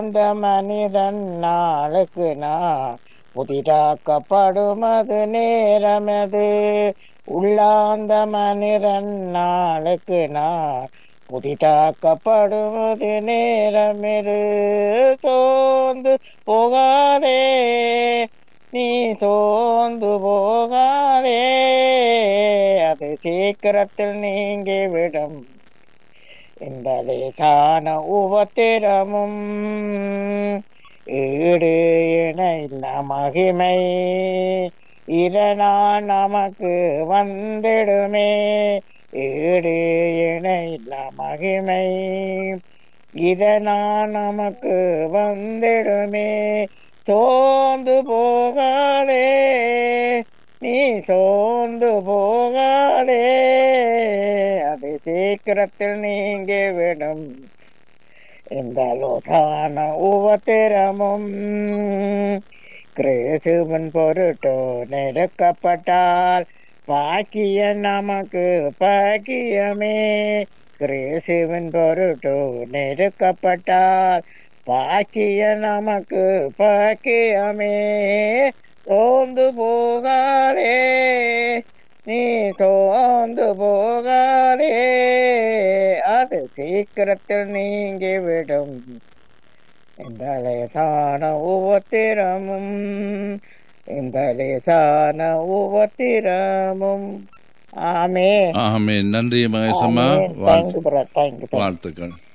அந்த மனிதன் நாளுக்கு நாள் புதிதாக்கப்படுமது நேரமது உள்ளாந்த மனிதன் நாளுக்கு நாள் புதிதாக்கப்படுவது நேரமிது சோர்ந்து போகாதே நீ சோர்ந்து போகாதே அது சீக்கிரத்தில் நீங்கிவிடும் இந்த லேசான உபத்திரமும் ஈடு இணைந்த மகிமை இதனால் நமக்கு வந்திடுமே ஈடு இணைந்த மகிமை இதனால் நமக்கு வந்திடுமே சோர்ந்து போகாதே நீ சோர்ந்து போகாதே அது சீக்கிரத்தில் நீங்கி விடும் இந்த லோசான உபத்திரமும் கிறிஸ்துவன் பொருட்டோ நெருக்கப்பட்டால் பாக்கிய நமக்கு பாக்கியமே கிறிஸ்துவன் பொருட்டோ நெருக்கப்பட்டால் பாக்கிய நமக்கு பாக்கியமே சோர்ந்து போகாதே நீ சோர்ந்து போகாதே அது சீக்கிரத்தில் நீங்கி விடும் இந்த லேசான உபத்திரமும் இந்த லேசான உபத்திரமும் ஆமே ஆமே நன்றி மகேசம்மா தேங்க்யூ பிரதர் தேங்க்யூ வாழ்த்துக்கள்